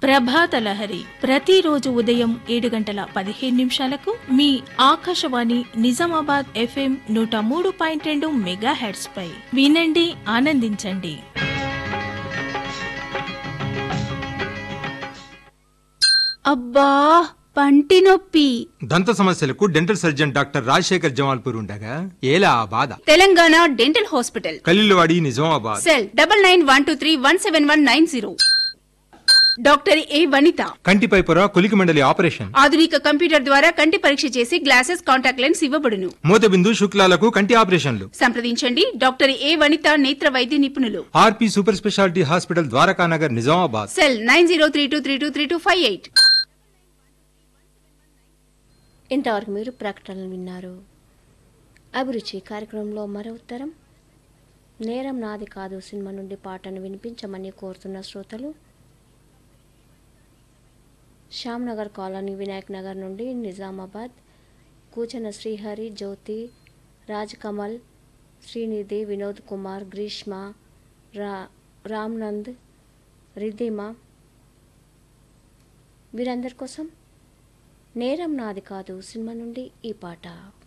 ప్రభాత లహరి ప్రతిరోజు ఉదయం ఏడు గంటల పదిహేను నిమిషాలకు మీ ఆకాశవాణి నిజామాబాద్ ఎఫ్ఎం నూట మూడు పాయింట్ రెండు మెగా హెడ్స్ పై వినండి ఆనందించండి అబ్బా పంటి నొప్పి దంత సమస్యలకు dental surgeon doctor Rajasekhar Jamalpur ఉండగా ఏలా ఆ బాధ తెలంగాణ డెంటల్ హాస్పిటల్ కల్లిలవాడి Nizamabad cell double nine one two three one seven one nine zero doctor A Vanitha కంటిపై పొర కొలికి మండలి ఆపరేషన్ ఆధునిక కంప్యూటర్ ద్వారా కంటి పరీక్ష చేసి గ్లాసెస్ కాంటాక్ట్ లెన్స్ ఇవ్వబడును మూతబిందు శుక్లాలకు కంటి ఆపరేషన్లు సంప్రదించండి డాక్టర్ ఏ వనిత నేత్ర వైద్య నిపుణులు RP super speciality hospital Dwarakanagar Nizamabad cell nine zero three two three two three two five eight ఇంతవరకు మీరు ప్రకటనలు విన్నారు అభిరుచి కార్యక్రమంలో మరో ఉత్తరం నేరం నాది కాదు సినిమా నుండి పాటను వినిపించమని కోరుతున్న శ్రోతలు శ్యామ్ నగర్ కాలనీ వినాయక్ నగర్ నుండి నిజామాబాద్ కూచన శ్రీహరి జ్యోతి రాజ్ కమల్ శ్రీనిధి వినోద్ కుమార్ గ్రీష్మ రా రామ్నంద్ రిద్దిమ వీరందరి కోసం నేరం నాది కాదు సినిమా నుండి ఈ పాట